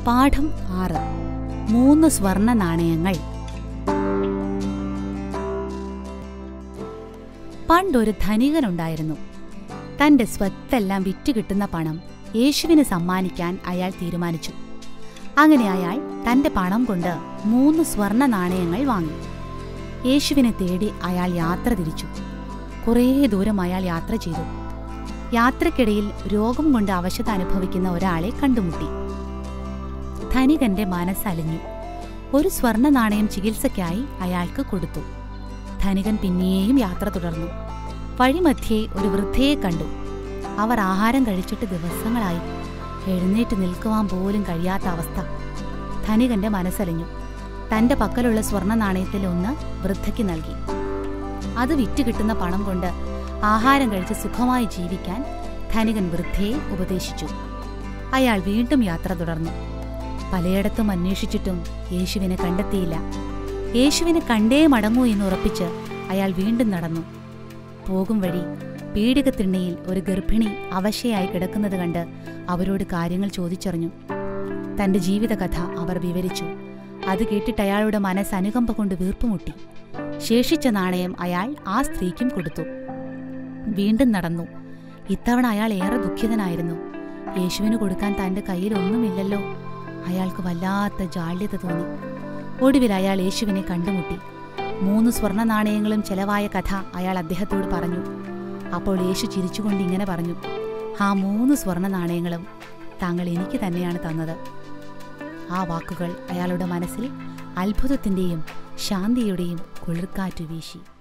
പാഠം ആറ് മൂന്ന് സ്വർണ നാണയങ്ങൾ പണ്ടൊരു ധനികനുണ്ടായിരുന്നു തന്റെ സ്വത്തെല്ലാം വിറ്റുകിട്ടുന്ന പണം യേശുവിന് സമ്മാനിക്കാൻ അയാൾ തീരുമാനിച്ചു അങ്ങനെ അയാൾ തന്റെ പണം കൊണ്ട് മൂന്ന് സ്വർണ നാണയങ്ങൾ വാങ്ങി യേശുവിനെ തേടി അയാൾ യാത്ര തിരിച്ചു കുറേ ദൂരം അയാൾ യാത്ര ചെയ്തു യാത്രക്കിടയിൽ രോഗം കൊണ്ട് അവശത അനുഭവിക്കുന്ന ഒരാളെ കണ്ടുമുട്ടി ധനികന്റെ മനസ്സലിഞ്ഞു ഒരു സ്വർണ നാണയം ചികിത്സയ്ക്കായി അയാൾക്ക് കൊടുത്തു ധനികൻ പിന്നെയും യാത്ര തുടർന്നു വഴിമധ്യേ ഒരു വൃദ്ധയെ കണ്ടു അവർ ആഹാരം കഴിച്ചിട്ട് ദിവസങ്ങളായി എഴുന്നേറ്റ് നിൽക്കുവാൻ പോലും കഴിയാത്ത അവസ്ഥ ധനികന്റെ മനസ്സലിഞ്ഞു തന്റെ പക്കലുള്ള സ്വർണ നാണയത്തിൽ ഒന്ന് വൃദ്ധയ്ക്ക് നൽകി അത് വിറ്റ് കിട്ടുന്ന പണം കൊണ്ട് ആഹാരം കഴിച്ച് സുഖമായി ജീവിക്കാൻ ധനികൻ വൃദ്ധയെ ഉപദേശിച്ചു അയാൾ വീണ്ടും യാത്ര തുടർന്നു പലയിടത്തും അന്വേഷിച്ചിട്ടും യേശുവിനെ കണ്ടെത്തിയില്ല യേശുവിനെ കണ്ടേ മടങ്ങൂ എന്ന് ഉറപ്പിച്ച് അയാൾ വീണ്ടും നടന്നു പോകും വഴി പീഡികത്തിണ്ണയിൽ ഒരു ഗർഭിണി അവശയായി കിടക്കുന്നത് കണ്ട് അവരോട് കാര്യങ്ങൾ ചോദിച്ചറിഞ്ഞു തന്റെ ജീവിതകഥ അവർ വിവരിച്ചു അത് കേട്ടിട്ട് അയാളുടെ മനസ്സ് അനുകമ്പ കൊണ്ട് വീർപ്പുമുട്ടി ശേഷിച്ച നാണയം അയാൾ ആ സ്ത്രീക്കും കൊടുത്തു വീണ്ടും നടന്നു ഇത്തവണ അയാൾ ഏറെ ദുഃഖിതനായിരുന്നു യേശുവിന് കൊടുക്കാൻ തന്റെ കയ്യിൽ ഒന്നുമില്ലല്ലോ അയാൾക്ക് വല്ലാത്ത ജാള്യത തോന്നി ഒടുവിൽ അയാൾ യേശുവിനെ കണ്ടുമുട്ടി മൂന്ന് സ്വർണ്ണ നാണയങ്ങളും ചെലവായ കഥ അയാൾ അദ്ദേഹത്തോട് പറഞ്ഞു അപ്പോൾ യേശു ചിരിച്ചുകൊണ്ട് ഇങ്ങനെ പറഞ്ഞു ആ മൂന്ന് സ്വർണ്ണ നാണയങ്ങളും താങ്കൾ എനിക്ക് തന്നെയാണ് തന്നത് ആ വാക്കുകൾ അയാളുടെ മനസ്സിൽ അത്ഭുതത്തിന്റെയും ശാന്തിയുടെയും കുളിർക്കാറ്റു വീശി